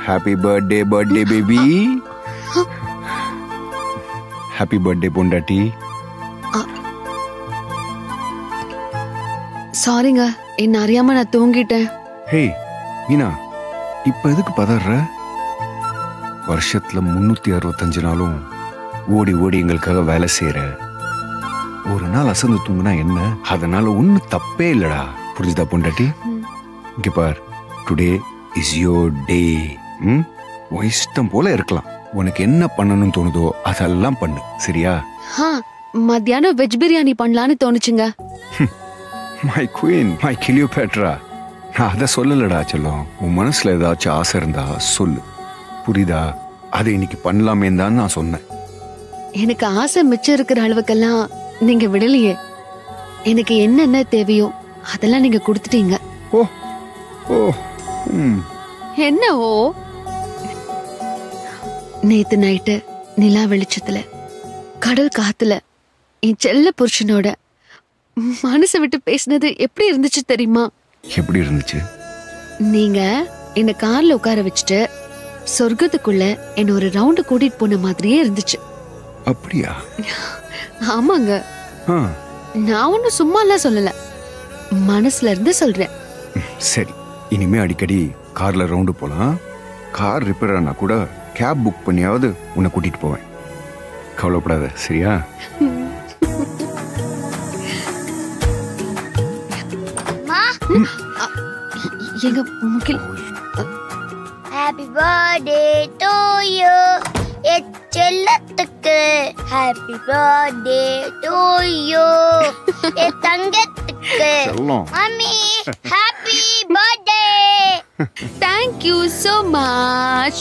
Happy birthday birthday baby happy birthday பொண்டாட்டி சாரிங்க என்ன அறியாம நான் தூங்கிட்டேன் ஹே மீனா இப்ப எதுக்கு பதற வருஷத்துல முன்னூத்தி அறுபத்தஞ்சு நாளும் ஓடி ஓடி எங்களுக்காக வேலை செய்யற ஒரு நாள் அசந்து தூங்குனா என்ன அதனால ஒண்ணு தப்பே இல்லடா புரிஞ்சுதா பொண்டாட்டி இங்க பார் டுடே இஸ் யோர் டே ம் உன் இஷ்டம் போல இருக்கலாம் உனக்கு என்ன பண்ணணும்னு தோணுதோ அதெல்லாம் பண்ணு சரியா ஹா மத்தியானம் வெஜ் பிரியாணி பண்ணலான்னு தோணுச்சுங்க மை குயின் மை கிளியோபேட்ரா நான் அதை சொல்லலடா செல்லம் உன் மனசுல ஏதாச்சும் ஆசை இருந்தா சொல்லு புரியுதா அதை இன்னைக்கு பண்ணலாமே தான் நான் சொன்னேன் எனக்கு ஆசை மிச்சம் இருக்கிற அளவுக்கெல்லாம் நீங்க விடலையே எனக்கு என்னென்ன தேவையோ அதெல்லாம் நீங்க கொடுத்துட்டீங்க ஓ ஓ ம் என்ன ஓ நேத்து நைட்டு நிலா வெளிச்சத்துல கடல் காத்துல என் செல்ல புருஷனோட மனசை விட்டு பேசினது எப்படி இருந்துச்சு தெரியுமா எப்படி இருந்துச்சு நீங்க என்ன கார்ல உட்கார வச்சுட்டு சொர்க்கத்துக்குள்ள என்ன ஒரு ரவுண்டு கூட்டிட்டு போன மாதிரியே இருந்துச்சு அப்படியா ஆமாங்க ஆ நான் ஒன்னும் சும்மா எல்லாம் சொல்லல மனசுல இருந்து சொல்றேன் ம், சரி இனிமே அடிக்கடி கார்ல ரவுண்டு போலாம் கார் ரிப்பேர் ஆனா கூட கேப் புக் பண்ணியாவது உன்னை கூட்டிட்டு போவேன் கவலைப்படாத சரியா எங்க Mugil happy birthday to you செல்லத்துக்கு ஹாப்பி பர்த்டே டு யூ எ தங்கத்துக்கு செல்லம் mummy happy birthday thank you so much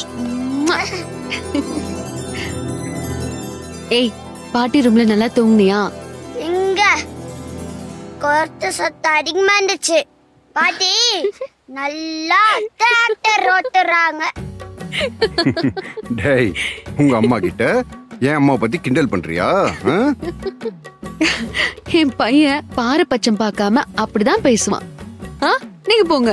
ஏய் பாட்டி ரூம்ல நல்லா தூங்குனியா இங்க கொரத்து சத்தம் அதிகமா இருந்துச்சு பாட்டி நல்லா டிராக்டர் ஓட்டுறாங்க டேய் உங்க அம்மா கிட்ட என் அம்மா பத்தி கிண்டல் பண்றியா ஆ? என் பையன் பாறை பச்சம் பார்க்காம அப்படிதான் பேசுவான் ஆ நீங்க போங்க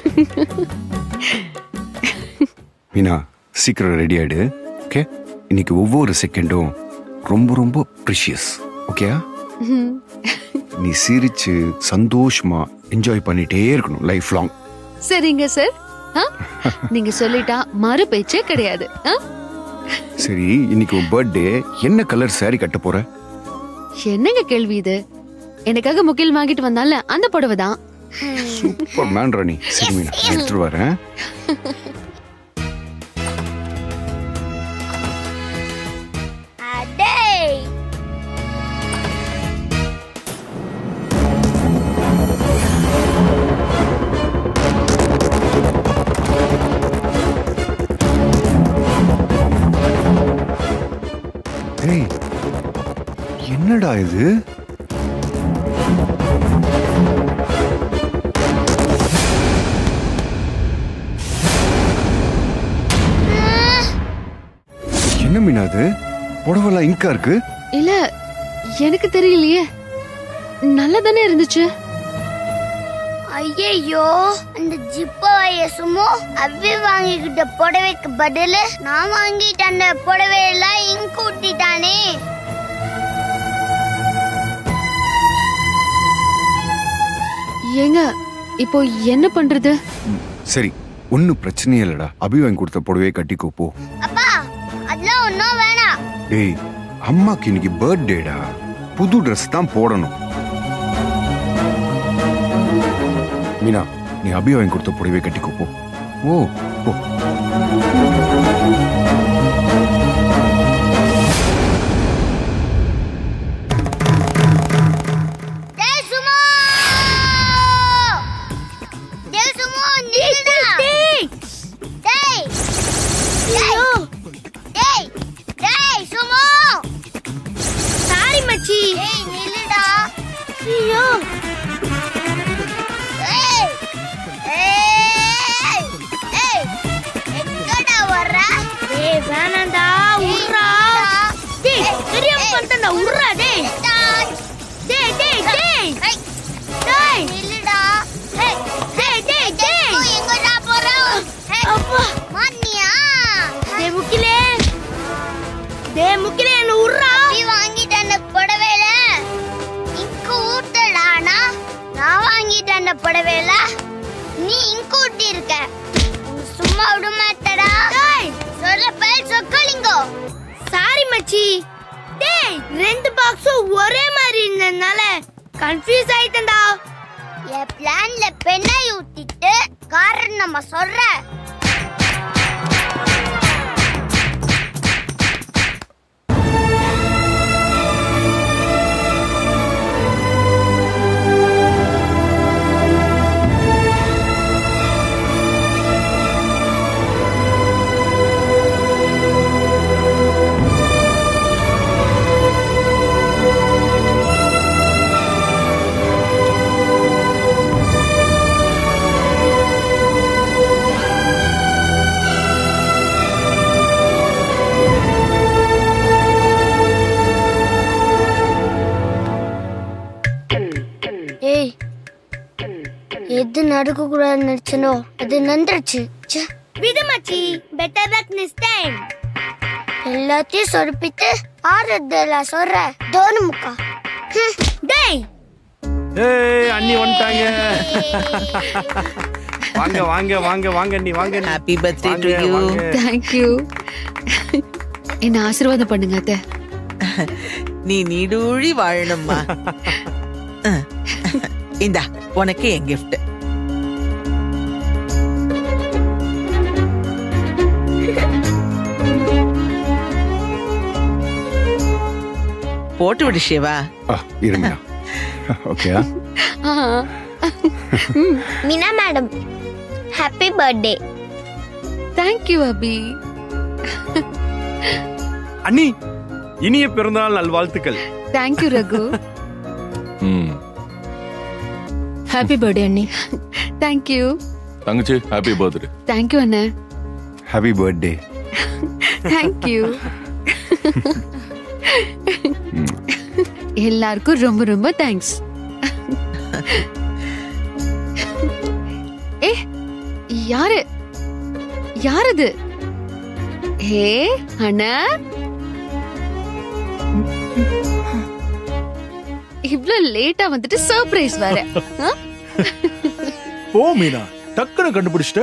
மீனா சீக்கிரம் ரெடி ஆயிடு ஓகே இன்னைக்கு ஒவ்வொரு செகண்டும் ரொம்ப ரொம்ப ப்ரிஷியஸ் ஓகே நீ சிரிச்சு சந்தோஷமா என்ஜாய் பண்ணிட்டே இருக்கணும் லைஃப் லாங் சரிங்க சார் ஆ? நீங்க சொல்லிட்டா மறு பேச்சே கிடையாது ஆ? சரி இன்னைக்கு உன் பர்த்டே என்ன கலர் saree கட்ட போற என்னங்க கேள்வி இது எனக்காக முகில் வாங்கிட்டு வந்தால அந்த புடவை தான் சூப்பர் மேன் ராணி சரி மீனா நான் எடுத்துட்டு வரேன் அடே ஏய் என்னடா இது என்ன மீனா இது புடவெல்லாம் இங்கா இருக்கு இல்ல எனக்கு தெரியலையே நல்லா தானே இருந்துச்சு ஐயையோ அந்த ஜிப்ப வயசுமோ அவ்வி வாங்கிக்கிட்ட புடவைக்கு பதிலு நான் வாங்கிட்ட அந்த புடவையெல்லாம் இங்கு ஊட்டிட்டானே ஏங்க இப்போ என்ன பண்றது சரி ஒன்னும் பிரச்சனையே இல்லடா அபி வாங்கி கொடுத்த புடவையை கட்டிக்கோ போ அப்பா அதெல்லாம் ஒன்றும் வேணாம் டேய் அம்மாக்கு இன்னைக்கு பர்த்டேடா புது Dress தான் போடணும் மீனா நீ அபி வாங்கி கொடுத்த புடவை கட்டிக்கோ போ ஓ போ டேய் சுமோ டேய் சுமோ நில்லுடா டேய் டேய் டேய் டேய் சுமோ சாரி மச்சி டேய் நில்லுடா ஐயோ ஏய் ஏய் ஏய் எங்கடா வர்ற டேய் வேணாம்டா உர்றா டேய் தெரியாம பண்ணிட்டேன்டா உர்றா டேய் டேய் டேய் டேய் டேய் நில்லுடா டேய் டேய் டேய் டேய் எங்கடா போற அப்பா மாட்டியா புடவையில நீ இங்க ஊட்டி இருக்க உன்னை சும்மா விட மாட்டடா சொல்ல பேர் சொக்கலிங்கோ சாரி மச்சி டேய் ரெண்டு பாக்ஸும் ஒரே மாதிரி இருந்ததுனால கன்ஃபியூஸ் ஆயிட்டேன்டா என் பிளான்ல பெண்ணை ஊத்திட்டு காரணம் நம்ம சொல்ற ஏய் எது நடக்க கூடாது நினைச்சனோ அது நந்துருச்சு விடு மச்சி பெட்டர் லக் நெக்ஸ்ட் டைம் எல்லாத்தையும் சொருப்பிட்டு ஆறுதல சொல்ற தோனு முக்கா ஹம், டேய் ஏய் அண்ணி வந்துட்டாங்க வாங்க வாங்க வாங்க வாங்க அண்ணி வாங்க அண்ணி. ஹாப்பி பர்த்டே டு வாங்க, யூ வாங்க. தேங்க்யூ என்ன ஆசீர்வாதம் பண்ணுங்க அத்தை நீ நீடூழி வாழணும்மா அஹ். இந்தா உனக்கு என் gift போட்டு விடு சிவா ஆ, இருங்க ஓகேயா ஆ, Meena madam happy birthday thank you Abhi அண்ணி இனிய பிறந்தநாள் நல்வாழ்த்துக்கள் தேங்க்யூ ரகு ம் ஹாப்பி பர்த்டே அண்ணி தேங்க்யூ தங்கச்சி ஹாப்பி பர்த்டே தேங்க்யூ அண்ணே ஹாப்பி பர்த்டே தேங்க்யூ எல்லாருக்கும் ரொம்ப ரொம்ப தேங்க்ஸ் ஏ யாரு யார் இது ஏ அண்ணா இவ்ளோ லேட்டா வந்துட்டு சர்ப்ரைஸ் வேற ஆ? போ மீனா டக்குன்னு கண்டுபிடிச்சிட்ட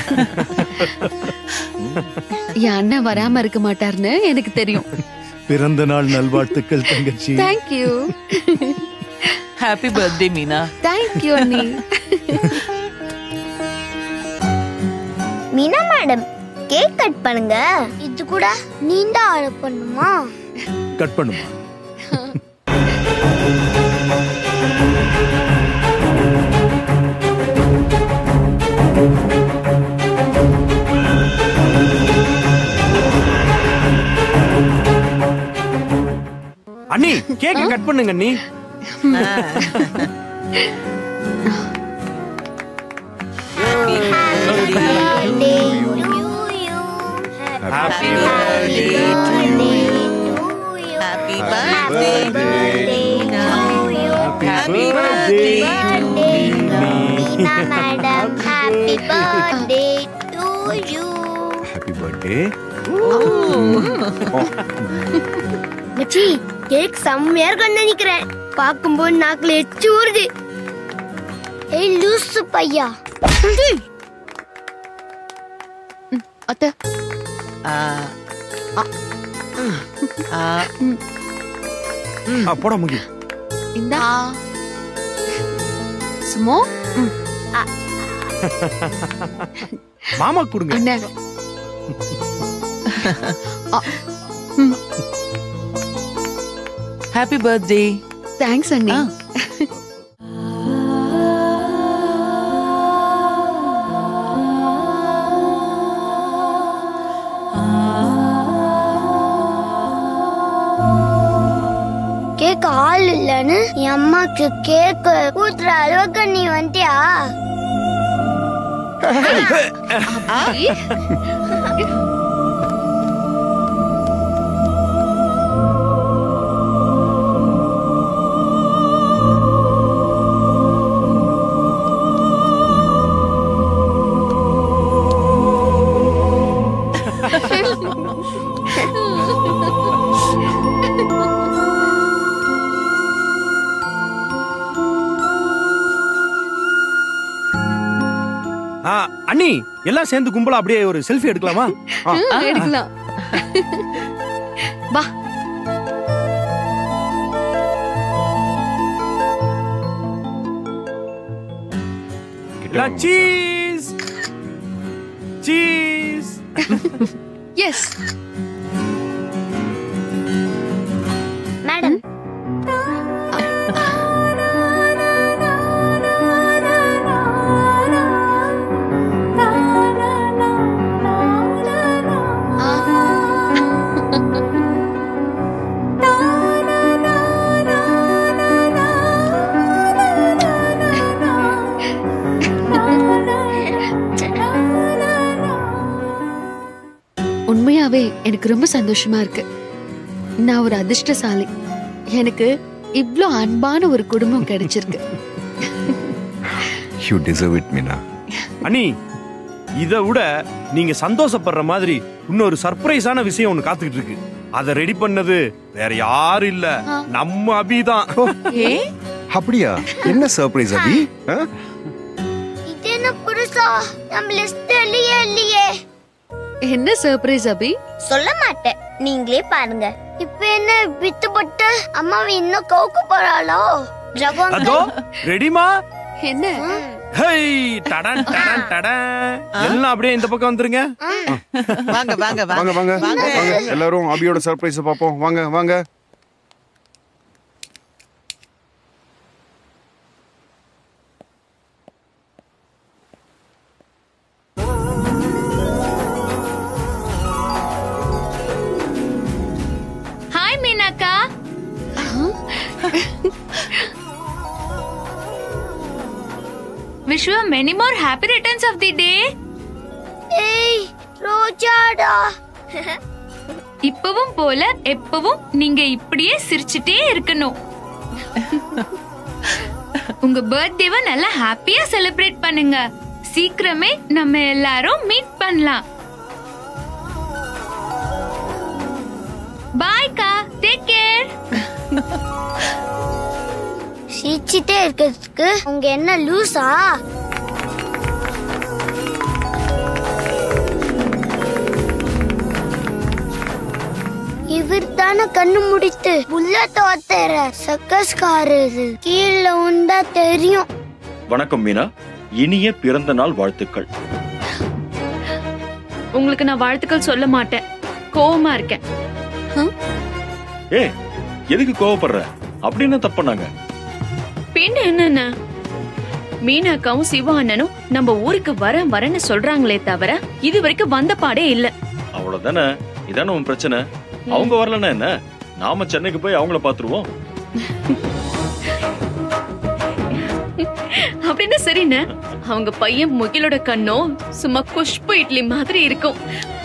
என் அண்ணன் வராம இருக்க மாட்டாருன்னு எனக்கு தெரியும் பிறந்த நாள் நல்வாழ்த்துக்கள் தங்கச்சி thank you happy birthday Meena thank you அண்ணி மீனா மேடம் கேக் கட் பண்ணுங்க இது கூட நீண்ட ஆர்டர் பண்ணுமா கட் பண்ணுமா அண்ணி கேக்க கட் பண்ணுங்க அண்ணி happy birthday happy birthday happy birthday Meena madam happy birthday to you happy birthday மச்சி கேக் செம்மையா இருக்கும்னு நினைக்கிறேன் பார்க்கும்போது நாக்குல எச்சு ஊறுது ஏய் லூசு பையா அத்தை ஆ ஆ ஆ, போடா முகி இந்தா சுமோ ம், மாமா கொடுங்க அண்ணே ஹாப்பி பர்த்டே தேங்க்ஸ் அண்ணி ஆ. கேக் ஆள் இல்லைன்னு என் அம்மாக்கு கேக் ஊத்துற அளவுக்கு நீ வந்துட்டியா அப்படி? அண்ணி எல்லாம் சேர்ந்து கும்பலா அப்படியே ஒரு செல்ஃபி எடுக்கலாமா ஆ. ம், எடுக்கலாம் வா கிட்ட எல்லாம் வாங்க. சீஸ் சீஸ் எஸ் மேடம் உண்மையாவே எனக்கு ரொம்ப சந்தோஷமா இருக்கு நான் ஒரு அதிர்ஷ்டசாலி எனக்கு இவ்ளோ அன்பான ஒரு குடும்பம் கிடைச்சிருக்கு யூ டிசர்வ் இட் மீனா அண்ணி இத விட நீங்க சந்தோஷப்படுற மாதிரி இன்னொரு சர்ப்ரைஸான விஷயம் ஒண்ணு காத்துக்கிட்டு இருக்கு அத ரெடி பண்ணது வேற யாரும் இல்ல நம்ம அபிதான் ஏ அப்படியா என்ன சர்ப்ரைஸ் அபி ஆ? இது என்ன புதுசா நம்ம லிஸ்ட் இல்லையே இல்லையே என்ன சர்ப்ரைஸ் அபி சொல்ல மாட்டேன் நீங்களே பாருங்க இப்ப என்ன வித்து போட்டு அம்மாவை இன்னும் கவுக்க போறாளோ ஜகம் அதோ ரெடிமா என்ன ஹேய் டடன் டடன் டடன் எல்லாம் அப்படியே இந்த பக்கம் வந்துருங்க வாங்க வாங்க வாங்க வாங்க வாங்க எல்லாரும் அபியோட சர்ப்ரைஸ் பாப்போம் வாங்க வாங்க ஹாய் மீனாக்கா wish you many more happy returns of the day ஏய் ரோஜாடா இப்பவும் போல எப்பவும் நீங்க இப்படியே சிரிச்சுட்டே இருக்கணும் உங்க பர்த்டேவை நல்லா ஹாப்பியா செலிப்ரேட் பண்ணுங்க சீக்கிரமே நம்ம எல்லாரும் மீட் பண்ணலாம் பாய்க்கா டேக் கேர் சிரிச்சிட்டே இருக்கிறதுக்கு உங்க என்ன லூசா இவர் தானே கண்ணு முடித்து புல்லட் ஓத்துற சர்க்கஸ்காரரு கீழே உண்டா தெரியும் வணக்கம் மீனா இனிய பிறந்த நாள் வாழ்த்துக்கள் உங்களுக்கு நான் வாழ்த்துக்கள் சொல்ல மாட்டேன் கோவமா இருக்கேன் ஏ எதுக்கு கோவப்படுற அப்படி என்ன தப்புனாங்க பின்ன என்னென்ன மீனாக்காவும் சிவா அண்ணனும் நம்ம ஊருக்கு வர வரன்னு சொல்றாங்களே தவிர இது வரைக்கும் வந்த பாடே இல்ல அவ்வளவுதானே இதானே உன் பிரச்சனை அவங்க வரலன்னா என்ன நாம சென்னைக்கு போய் அவங்கள பாத்துருவோம் அப்படின்னு சரிண்ணே அவங்க பையன் முகிலோட கண்ணும் சும்மா குஷ்பு இட்லி மாதிரி இருக்கும்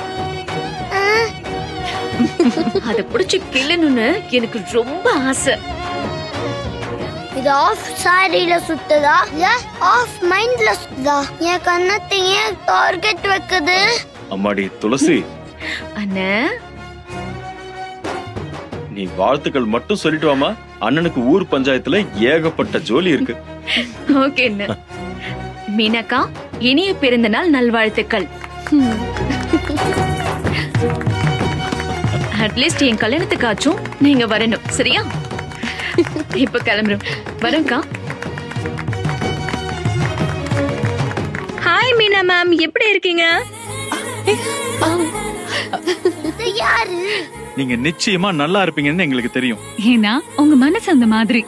அத புடிச்சு கிள்ளணும்னு எனக்கு ரொம்ப ஆசை இது ஆஃப் சாரியில சுத்துதா இல்ல ஆஃப் மைண்ட்ல சுத்துதா என் கண்ணத்தை ஏன் டார்கெட் வைக்குது அம்மாடி துளசி அண்ணே நீ வாழ்த்துக்கள் மட்டும் சொல்லிட்டு வாமா அண்ணனுக்கு ஊர் பஞ்சாயத்துல ஏகப்பட்ட ஜோலி இருக்கு ஓகே அண்ணே மீனாக்கா இனிய பிறந்த நாள் நல்வாழ்த்துக்கள் அட்லீஸ்ட் என் கல்யாணத்துக்காச்சும் நீங்க வரணும் சரியா இப்ப கிளம்புறோம் வரேன்க்கா ஹாய் மீனா மேம் எப்படி இருக்கீங்க இது யாரு நீங்க நிச்சயமா நல்லா இருப்பீங்கன்னு எங்களுக்கு தெரியும் ஏன்னா உங்க மனசு அந்த மாதிரி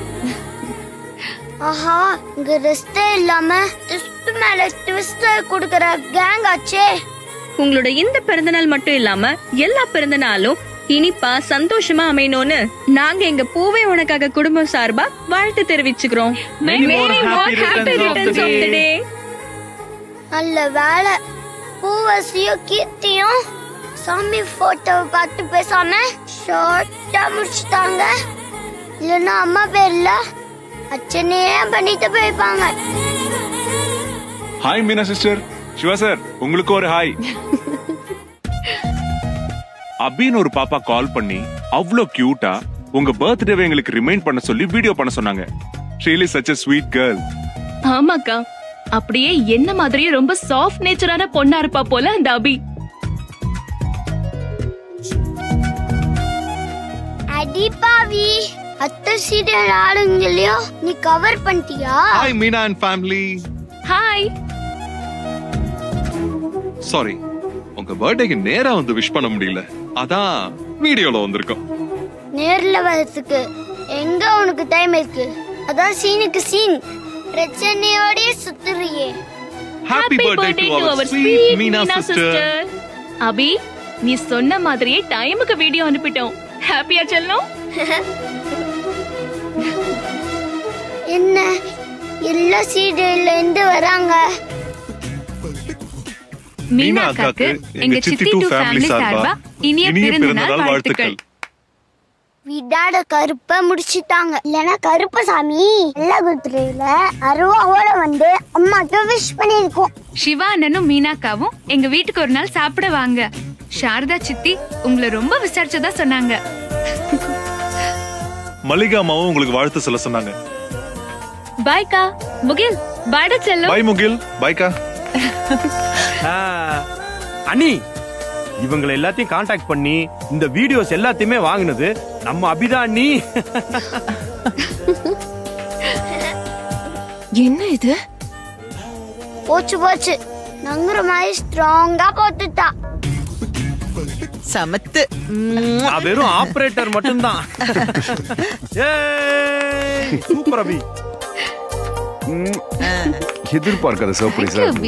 ஆஹா இங்க ரெஸ்டே இல்லாம ட்விஸ்ட் மேல ட்விஸ்ட் குடுக்கற கேங் ஆச்சே உங்களோட இந்த பிறந்தநாள் மட்டும் இல்லாம எல்லா பிறந்த நாளும் இனிப்பா சந்தோஷமா அமையணும்னு நாங்க எங்க பூவே உனக்காக குடும்பம் சார்பா வாழ்த்து தெரிவிச்சுக்கிறோம் Many more happy happy returns of the returns of the day. day. நல்ல வேலை பூவசியும் கீர்த்தியும் சாமி போட்டோவை பார்த்து பேசாம ஷார்ட்டா முடிச்சுட்டாங்க இல்லைன்னா அம்மா பேர்ல அச்சனையே பண்ணிட்டு போயிருப்பாங்க hi Meena sister Siva sir உங்களுக்கு ஒரு ஹாய் அபின்னு ஒரு பாப்பா கால் பண்ணி அவ்வளோ கியூட்டா உங்க பர்த்டேவை எங்களுக்கு ரிமைண்ட் பண்ண சொல்லி வீடியோ பண்ண சொன்னாங்க she's such a sweet girl ஆமாக்கா அப்படியே என்ன மாதிரியே ரொம்ப சாஃப்ட் நேச்சரான பொண்ணா இருப்பா போல அந்த அபி அடி பாவி அத்தை சீரியல் ஆளுங்களையோ நீ கவர் பண்ணிட்டியா hi Meena and family hi sorry உங்க பர்த்டேக்கு நேரா வந்து விஷ் பண்ண முடியல அதான் வீடியோல வந்திருக்கோம் நேர்ல வரதுக்கு எங்க உனக்கு டைம் இருக்கு அதான் சீனுக்கு சீன் பிரச்சனையோடயே சுத்துறியே happy birthday to our sweet Meena sister Abhi நீ சொன்ன மாதிரியே டைமுக்கு வீடியோ அனுப்பிட்டோம் ஹாப்பியா செல்லம் என்ன எல்லா சீரியல்ல இருந்து வராங்க மீனா அக்காக்கு எங்க சித்தி டூ ஃபேமிலி சார்பா இனிய பிறந்த நாள் வாழ்த்துக்கள் விடாட கருப்ப முடிச்சிட்டாங்க இல்லனா கருப்பசாமி எல்லா குத்துறையில அருவாவோட வந்து அம்மாக்கு விஷ் பண்ணிருக்கோம் சிவா அண்ணனும் மீனாக்காவும் எங்க வீட்டுக்கு ஒரு நாள் சாப்பிட வாங்க சாரதா சித்தி உங்களை ரொம்ப விசாரிச்சதா சொன்னாங்க மல்லிகா அம்மாவும் உங்களுக்கு வாழ்த்து சொல்ல சொன்னாங்க பாய்க்கா முகில் பாய்டா செல்லம் பை முகில் பைக்கா ஆ, அனி இவங்களை எல்லாத்தையும் காண்டாக்ட் பண்ணி இந்த வீடியோஸ் எல்லாத்தையுமே வாங்கினது நம்ம அபிதான் அண்ணி என்ன இது போச்சு போச்சு நங்குற மாதிரி ஸ்ட்ராங்கா போட்டுட்டா சமத்து நான் வெறும் ஆபரேட்டர் மட்டும்தான் சூப்பர் அபி ம், எதிர்பார்க்காத சர்ப்ரைஸா அபி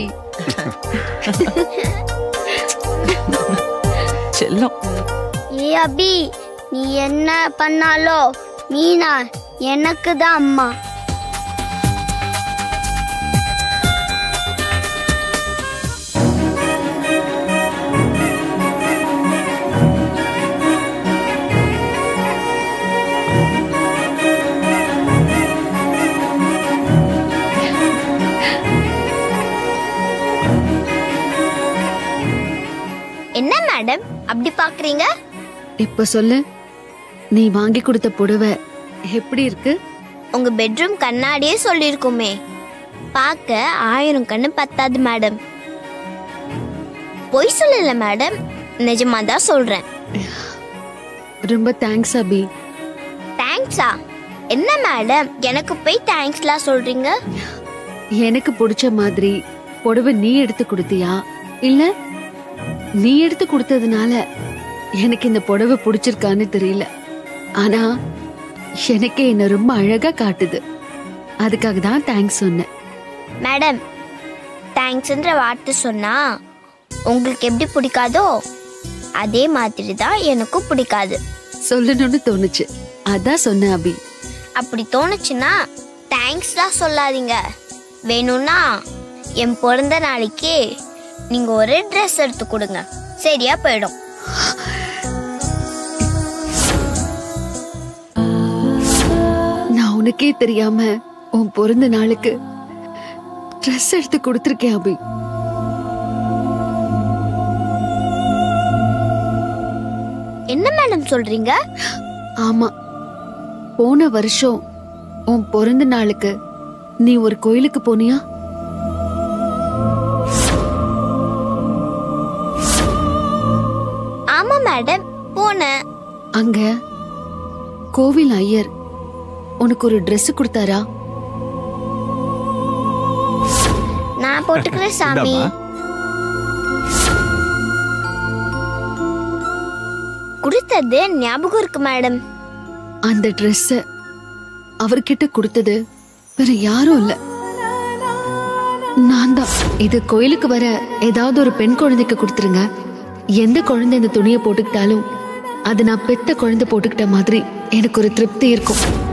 செல்லம் ஏ அபி நீ என்ன பண்ணாலோ மீனா எனக்கு தான் அம்மா என்ன மேடம் அப்படி பாக்குறீங்க இப்ப சொல்லு நீ வாங்கி கொடுத்த புடவை எப்படி இருக்கு உங்க பெட்ரூம் கண்ணாடியே சொல்லிருக்குமே பார்க்க ஆயிரம் கண்ணு பத்தாது மேடம் பொய் சொல்லல மேடம் நிஜமா தான் சொல்றேன் ரொம்ப தேங்க்ஸ் அபி தேங்க்ஸா என்ன மேடம் எனக்கு போய் தேங்க்ஸ்லாம் சொல்றீங்க எனக்கு பிடிச்ச மாதிரி புடவை நீ எடுத்து கொடுத்தியா இல்ல நீ எடுத்து கொடுத்ததுனால எனக்கு இந்த புடவை பிடிச்சிருக்கான்னு தெரியல ஆனா எனக்கே என்ன ரொம்ப அழகா காட்டுது அதுக்காக தான் தேங்க்ஸ் சொன்னேன் மேடம் தேங்க்ஸ்ன்ற வார்த்தை சொன்னா உங்களுக்கு எப்படி பிடிக்காதோ அதே மாதிரி தான் எனக்கும் பிடிக்காது சொல்லணும்னு தோணுச்சு அதான் சொன்னேன் அபி அப்படி தோணுச்சுன்னா தேங்க்ஸ் தான் சொல்லாதீங்க வேணும்னா என் பிறந்த நாளைக்கு நீங்க ஒரு ட்ரெஸ் எடுத்து கொடுங்க சரியா போயிடும் நான் உனக்கே தெரியாம உன் பிறந்த நாளுக்கு ட்ரெஸ் எடுத்து கொடுத்துருக்கேன் அபி என்ன மேடம் சொல்றீங்க ஆமா போன வருஷம் உன் பிறந்த நாளுக்கு நீ ஒரு கோயிலுக்கு போனியா ஆமா மேடம் போனேன் அங்க கோவில் ஐயர் உனக்கு ஒரு Dress கொடுத்தாரா நான் போட்டுக்கிறேன் சாமி கொடுத்தது ஞாபகம் இருக்கு மேடம் அந்த Dress அவர்கிட்ட கொடுத்தது வேற யாரும் இல்ல நான் தான் இது கோயிலுக்கு வர ஏதாவது ஒரு பெண் குழந்தைக்கு கொடுத்துருங்க எந்த குழந்தை இந்த துணியை போட்டுக்கிட்டாலும் அது நான் பெத்த குழந்தை போட்டுக்கிட்ட மாதிரி எனக்கு ஒரு திருப்தி இருக்கும்